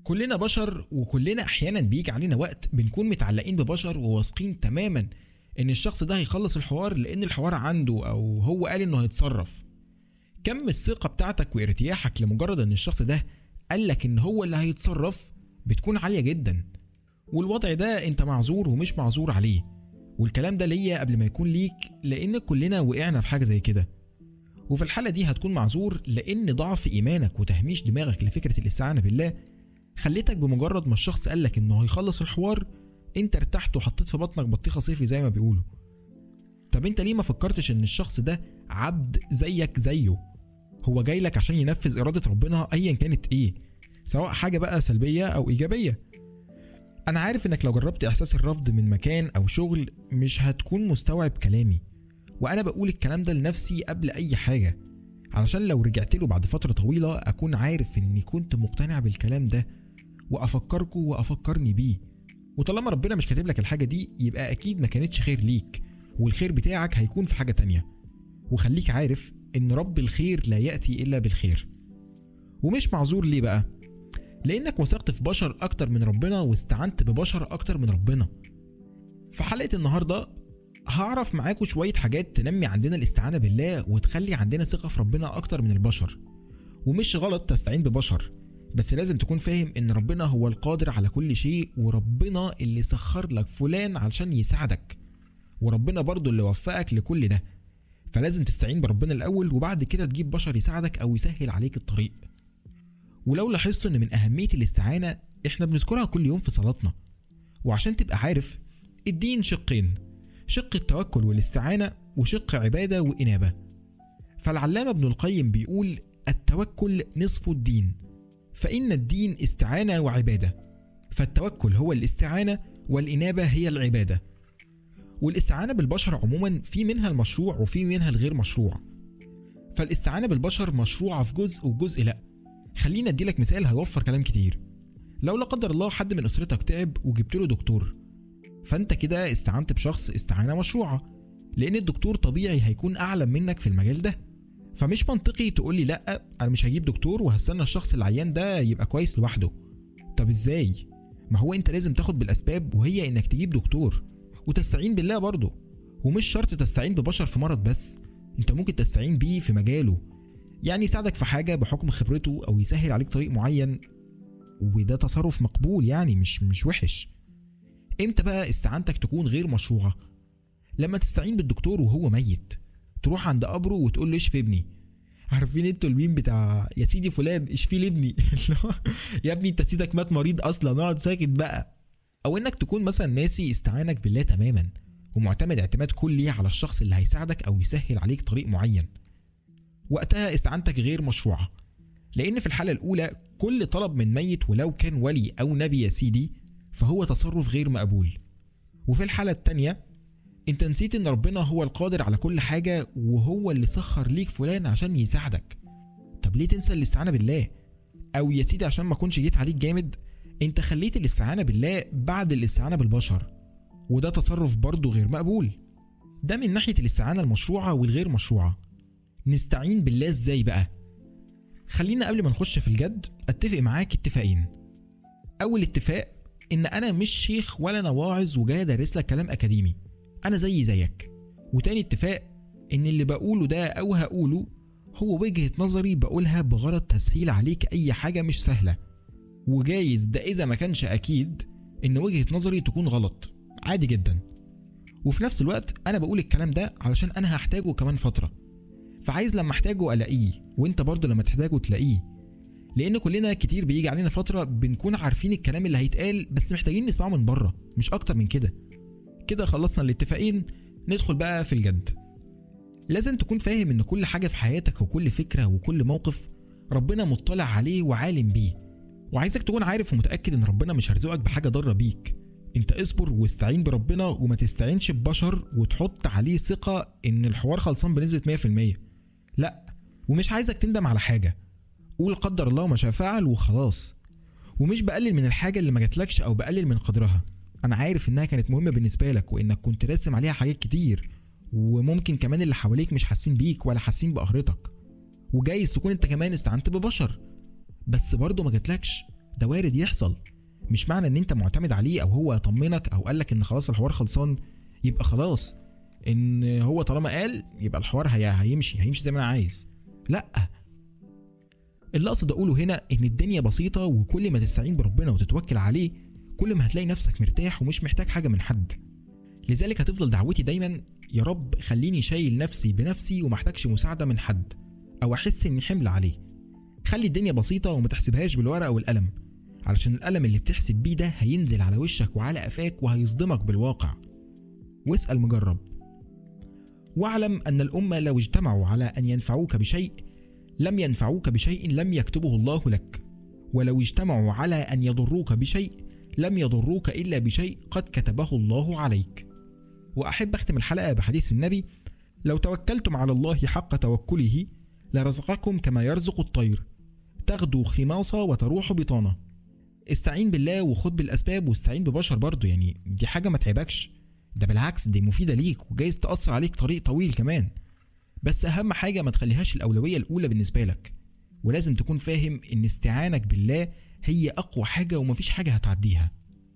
كلنا بشر وكلنا احيانا بيجي علينا وقت بنكون متعلقين ببشر وواثقين تماما ان الشخص ده هيخلص الحوار لان الحوار عنده او هو قال انه هيتصرف كم الثقة بتاعتك وارتياحك لمجرد ان الشخص ده قالك ان هو اللي هيتصرف بتكون عالية جدا والوضع ده انت معذور ومش معذور عليه والكلام ده ليا قبل ما يكون ليك لان كلنا وقعنا في حاجة زي كده وفي الحالة دي هتكون معذور لان ضعف ايمانك وتهميش دماغك لفكرة الاستعانة بالله خليتك بمجرد ما الشخص قالك انه هيخلص الحوار انت ارتحت وحطيت في بطنك بطيخة صيفي زي ما بيقولوا طب انت ليه ما فكرتش ان الشخص ده عبد زيك زيه هو جاي لك عشان ينفذ إرادة ربنا أيا كانت إيه سواء حاجة بقى سلبية أو إيجابية أنا عارف إنك لو جربت إحساس الرفض من مكان أو شغل مش هتكون مستوعب كلامي وأنا بقول الكلام ده لنفسي قبل أي حاجة علشان لو رجعت له بعد فترة طويلة أكون عارف إني كنت مقتنع بالكلام ده وأفكركوا وأفكرني بيه وطالما ربنا مش كاتب لك الحاجة دي يبقى أكيد ما كانتش خير ليك والخير بتاعك هيكون في حاجة تانية وخليك عارف إن رب الخير لا يأتي إلا بالخير ومش معذور ليه بقى؟ لأنك وثقت في بشر أكتر من ربنا واستعنت ببشر أكتر من ربنا في حلقة النهاردة هعرف معاكم شوية حاجات تنمي عندنا الاستعانة بالله وتخلي عندنا ثقة في ربنا أكتر من البشر ومش غلط تستعين ببشر بس لازم تكون فاهم ان ربنا هو القادر على كل شيء وربنا اللي سخر لك فلان علشان يساعدك وربنا برضو اللي وفقك لكل ده فلازم تستعين بربنا الاول وبعد كده تجيب بشر يساعدك او يسهل عليك الطريق ولو لاحظت ان من اهميه الاستعانه احنا بنذكرها كل يوم في صلاتنا وعشان تبقى عارف الدين شقين شق التوكل والاستعانه وشق عباده وانابه فالعلامه ابن القيم بيقول التوكل نصف الدين فان الدين استعانه وعباده فالتوكل هو الاستعانه والانابه هي العباده والاستعانة بالبشر عموما في منها المشروع وفي منها الغير مشروع فالاستعانة بالبشر مشروعة في جزء وجزء لأ خلينا اديلك مثال هيوفر كلام كتير لو لا قدر الله حد من اسرتك تعب وجبت له دكتور فانت كده استعنت بشخص استعانة مشروعة لان الدكتور طبيعي هيكون اعلم منك في المجال ده فمش منطقي تقول لي لا انا مش هجيب دكتور وهستنى الشخص العيان ده يبقى كويس لوحده طب ازاي ما هو انت لازم تاخد بالاسباب وهي انك تجيب دكتور وتستعين بالله برضه ومش شرط تستعين ببشر في مرض بس انت ممكن تستعين بيه في مجاله يعني يساعدك في حاجة بحكم خبرته أو يسهل عليك طريق معين وده تصرف مقبول يعني مش مش وحش امتى بقى استعانتك تكون غير مشروعة لما تستعين بالدكتور وهو ميت تروح عند قبره وتقول له اشفي ابني عارفين انتوا الميم بتاع يا سيدي فلان اشفي لي ابني يا ابني انت سيدك مات مريض اصلا اقعد ساكت بقى او انك تكون مثلا ناسي استعانك بالله تماما ومعتمد اعتماد كلي على الشخص اللي هيساعدك او يسهل عليك طريق معين وقتها استعانتك غير مشروعه لان في الحاله الاولى كل طلب من ميت ولو كان ولي او نبي يا سيدي فهو تصرف غير مقبول وفي الحاله الثانيه انت نسيت ان ربنا هو القادر على كل حاجه وهو اللي سخر ليك فلان عشان يساعدك طب ليه تنسى الاستعانه بالله او يا سيدي عشان ما كنتش جيت عليك جامد انت خليت الاستعانة بالله بعد الاستعانة بالبشر وده تصرف برضه غير مقبول ده من ناحية الاستعانة المشروعة والغير مشروعة نستعين بالله ازاي بقى خلينا قبل ما نخش في الجد اتفق معاك اتفاقين اول اتفاق ان انا مش شيخ ولا انا واعظ وجاي ادرس لك كلام اكاديمي انا زي زيك وتاني اتفاق ان اللي بقوله ده او هقوله هو وجهة نظري بقولها بغرض تسهيل عليك اي حاجة مش سهلة وجايز ده اذا ما كانش اكيد ان وجهة نظري تكون غلط عادي جدا وفي نفس الوقت انا بقول الكلام ده علشان انا هحتاجه كمان فترة فعايز لما احتاجه الاقيه وانت برضه لما تحتاجه تلاقيه لان كلنا كتير بيجي علينا فترة بنكون عارفين الكلام اللي هيتقال بس محتاجين نسمعه من بره مش اكتر من كده كده خلصنا الاتفاقين ندخل بقى في الجد لازم تكون فاهم ان كل حاجة في حياتك وكل فكرة وكل موقف ربنا مطلع عليه وعالم بيه وعايزك تكون عارف ومتاكد ان ربنا مش هيرزقك بحاجه ضاره بيك انت اصبر واستعين بربنا وما تستعينش ببشر وتحط عليه ثقه ان الحوار خلصان بنسبه 100% لا ومش عايزك تندم على حاجه قول قدر الله ما شاء فعل وخلاص ومش بقلل من الحاجه اللي ما جاتلكش او بقلل من قدرها انا عارف انها كانت مهمه بالنسبه لك وانك كنت راسم عليها حاجات كتير وممكن كمان اللي حواليك مش حاسين بيك ولا حاسين بقهرتك وجايز تكون انت كمان استعنت ببشر بس برضه ما جاتلكش ده وارد يحصل مش معنى ان انت معتمد عليه او هو يطمنك او قالك ان خلاص الحوار خلصان يبقى خلاص ان هو طالما قال يبقى الحوار هي هيمشي هيمشي زي ما انا عايز لا اللي اقصد اقوله هنا ان الدنيا بسيطه وكل ما تستعين بربنا وتتوكل عليه كل ما هتلاقي نفسك مرتاح ومش محتاج حاجه من حد لذلك هتفضل دعوتي دايما يا رب خليني شايل نفسي بنفسي ومحتاجش مساعده من حد او احس اني حمل عليه خلي الدنيا بسيطه وما تحسبهاش بالورقه والقلم علشان القلم اللي بتحسب بيه ده هينزل على وشك وعلى قفاك وهيصدمك بالواقع واسال مجرب واعلم ان الامه لو اجتمعوا على ان ينفعوك بشيء لم ينفعوك بشيء لم يكتبه الله لك ولو اجتمعوا على ان يضروك بشيء لم يضروك الا بشيء قد كتبه الله عليك واحب اختم الحلقه بحديث النبي لو توكلتم على الله حق توكله لرزقكم كما يرزق الطير تغدو خماصة وتروح بطانة استعين بالله وخد بالأسباب واستعين ببشر برضه يعني دي حاجة ما تعبكش ده بالعكس دي مفيدة ليك وجايز تأثر عليك طريق طويل كمان بس أهم حاجة ما تخليهاش الأولوية الأولى بالنسبة لك ولازم تكون فاهم إن استعانك بالله هي أقوى حاجة ومفيش حاجة هتعديها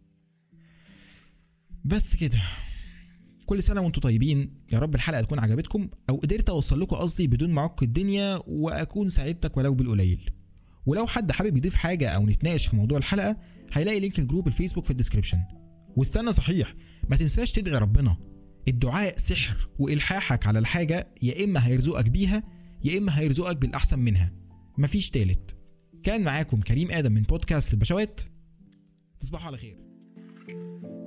بس كده كل سنه وانتم طيبين يا رب الحلقه تكون عجبتكم او قدرت اوصل لكم قصدي بدون ما اعك الدنيا واكون ساعدتك ولو بالقليل ولو حد حابب يضيف حاجه او نتناقش في موضوع الحلقه هيلاقي لينك الجروب الفيسبوك في الديسكربشن واستنى صحيح ما تنساش تدعي ربنا الدعاء سحر والحاحك على الحاجه يا اما هيرزقك بيها يا اما هيرزقك بالاحسن منها مفيش تالت كان معاكم كريم ادم من بودكاست البشوات تصبحوا على خير